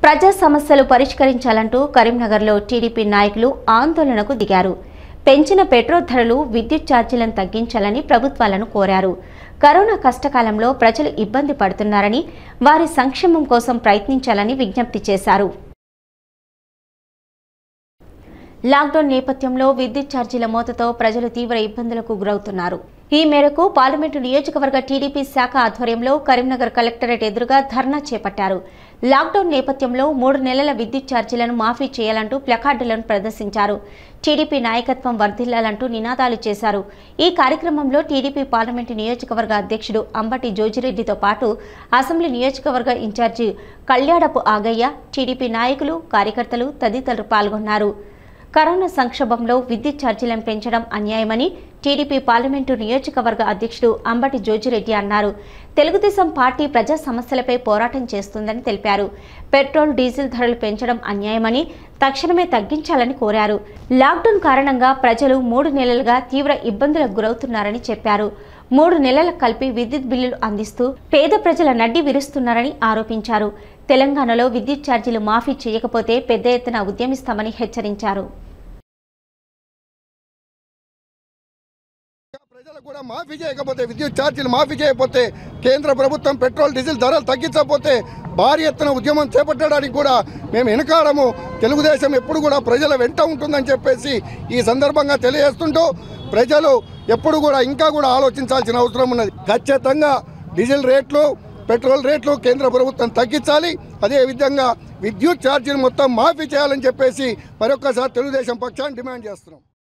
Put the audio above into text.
ప్రజా సమస్యలు పరిష్కరించాలంటూ కరీంనగర్లో టీడీపీ నాయకులు ఆందోళనకు దిగారు పెంచిన పెట్రోల్ ధరలు విద్యుత్ ఛార్జీలను తగ్గించాలని ప్రభుత్వాలను కోరారు కరోనా కష్టకాలంలో ప్రజలు ఇబ్బంది పడుతున్నారని వారి సంక్షేమం కోసం ప్రయత్నించాలని విజ్ఞప్తి చేశారు లాక్డౌన్ నేపథ్యంలో విద్యుత్ ఛార్జీల మోతతో ప్రజలు తీవ్ర ఇబ్బందులకు గురవుతున్నారు ఈ మేరకు పార్లమెంటు నియోజకవర్గ టీడీపీ శాఖ ఆధ్వర్యంలో కరీంనగర్ కలెక్టరేట్ ఎదురుగా ధర్నా చేపట్టారు లాక్డౌన్ నేపథ్యంలో మూడు నెలల విద్యుత్ ఛార్జీలను మాఫీ చేయాలంటూ ప్లకార్డులను ప్రదర్శించారు టీడీపీ నాయకత్వం వర్ధిల్లాలంటూ నినాదాలు చేశారు ఈ కార్యక్రమంలో టీడీపీ పార్లమెంటు నియోజకవర్గ అధ్యక్షుడు అంబటి జోజిరెడ్డితో పాటు అసెంబ్లీ నియోజకవర్గ ఇన్ఛార్జి కళ్యాడపు ఆగయ్య టీడీపీ నాయకులు కార్యకర్తలు తదితరులు పాల్గొన్నారు కరోనా సంక్షోభంలో విద్యుత్ ఛార్జీలను పెంచడం అన్యాయమని టీడీపీ పార్లమెంటు నియోజకవర్గ అధ్యక్షుడు అంబటి జోజిరెడ్డి అన్నారు తెలుగుదేశం పార్టీ ప్రజా సమస్యలపై పోరాటం చేస్తుందని తెలిపారు పెట్రోల్ డీజిల్ ధరలు పెంచడం అన్యాయమని తక్షణమే తగ్గించాలని కోరారు లాక్డౌన్ కారణంగా ప్రజలు మూడు నెలలుగా తీవ్ర ఇబ్బందులకు గురవుతున్నారని చెప్పారు మూడు నెలలకు కలిపి విద్యుత్ బిల్లులు అందిస్తూ పేద ప్రజల నడ్డి విరుస్తున్నారని ఆరోపించారు తెలంగాణలో విద్యుత్ ఛార్జీలు మాఫీ చేయకపోతే పెద్ద ఎత్తున ఉద్యమిస్తామని హెచ్చరించారు ప్రజలకు కూడా మాఫీ చేయకపోతే విద్యుత్ ఛార్జీలు మాఫీ చేయకపోతే కేంద్ర ప్రభుత్వం పెట్రోల్ డీజిల్ ధరలు తగ్గించకపోతే భారీ ఎత్తున ఉద్యమం చేపట్టడానికి కూడా మేము వెనకాడము తెలుగుదేశం ఎప్పుడు కూడా ప్రజల వెంట ఉంటుందని చెప్పేసి ఈ సందర్భంగా తెలియజేస్తుంటూ ప్రజలు ఎప్పుడు కూడా ఇంకా కూడా ఆలోచించాల్సిన అవసరం ఉన్నది ఖచ్చితంగా డీజిల్ రేట్లు పెట్రోల్ రేట్లు కేంద్ర ప్రభుత్వం తగ్గించాలి అదేవిధంగా విద్యుత్ ఛార్జీలు మొత్తం మాఫీ చేయాలని చెప్పేసి మరొకసారి తెలుగుదేశం పక్షాన్ని డిమాండ్ చేస్తున్నాం